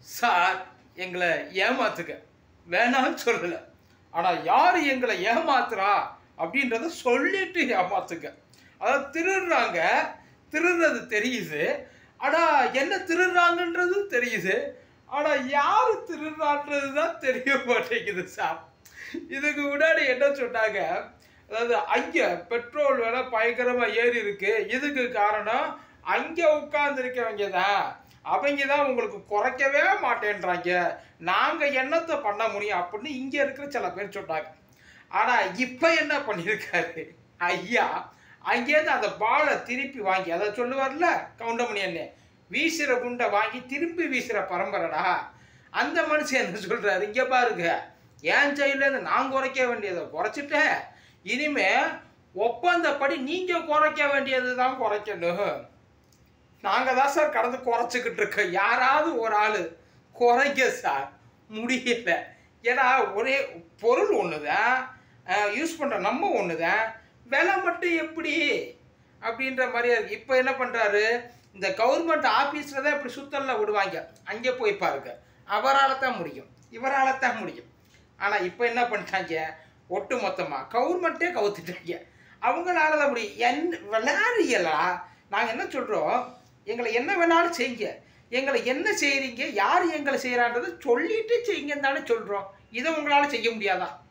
sir எங்களை ஏமாத்துக்க வேணாம்னு சொல்லலை ஆனால் யார் எங்களை ஏமாத்துறா அப்படின்றத சொல்லிட்டு ஏமாத்துக்க அதாவது திருடுறாங்க திருடுறது தெரியுது ஆனால் என்ன திருடுறாங்கன்றது தெரியுது ஆனால் யார் திருடுறான்றது தான் தெரிய மாட்டேங்குது சார் இதுக்கு முன்னாடி என்ன சொன்னாங்க அதாவது அங்கே பெட்ரோல் விலை பயங்கரமாக ஏறி இருக்கு இதுக்கு காரணம் அங்கே உட்கார்ந்துருக்கவங்க தான் அவங்க தான் உங்களுக்கு குறைக்கவே மாட்டேன்றாங்க நாங்கள் என்னத்தை பண்ண முடியும் அப்படின்னு இங்கே இருக்கிற சில பேர் சொன்னாங்க ஆனால் இப்போ என்ன பண்ணியிருக்காரு ஐயா அங்கேருந்து அந்த பாலை திருப்பி வாங்கி அதை சொல்லுவார்ல கவுண்டமணி அண்ணே வீசுகிற குண்டை வாங்கி திரும்பி வீசுகிற பரம்பரைடா அந்த மனுஷன் என்ன சொல்கிறாரு இங்கே பாருங்க என் சைட்லேருந்து நான் குறைக்க வேண்டியதை குறைச்சிட்டேன் இனிமே ஒப்பந்தப்படி நீங்கள் குறைக்க வேண்டியது தான் குறைக்கணும் நாங்கள் தான் சார் கடந்து குறைச்சிக்கிட்டு இருக்கோம் யாராவது ஒரு ஆள் குறைக்க சார் முடியல ஏன்னா ஒரே பொருள் ஒன்று தான் யூஸ் பண்ணுற நம்ம ஒன்று தான் விலை மட்டும் எப்படி அப்படின்ற மாதிரியா இருக்கு இப்போ என்ன பண்ணுறாரு இந்த கவர்மெண்ட் ஆஃபீஸில் தான் இப்படி சுத்தலில் விடுவாங்க அங்கே போய் பாருங்க அவரால் தான் முடியும் இவரால் தான் முடியும் ஆனால் இப்போ என்ன பண்ணிட்டாங்க ஒட்டு மொத்தமாக கவர்மெண்ட்டே கவுத்துட்டாங்க அவங்களால தான் முடியும் என் விளையாடுங்களா நாங்கள் என்ன சொல்கிறோம் எங்களை என்ன வேணாலும் செய்யுங்க எங்களை என்ன செய்கிறீங்க யார் எங்களை செய்கிறான்றதை சொல்லிட்டு செய்யுங்கன்னு தானே சொல்கிறோம் இதை உங்களால் செய்ய முடியாதா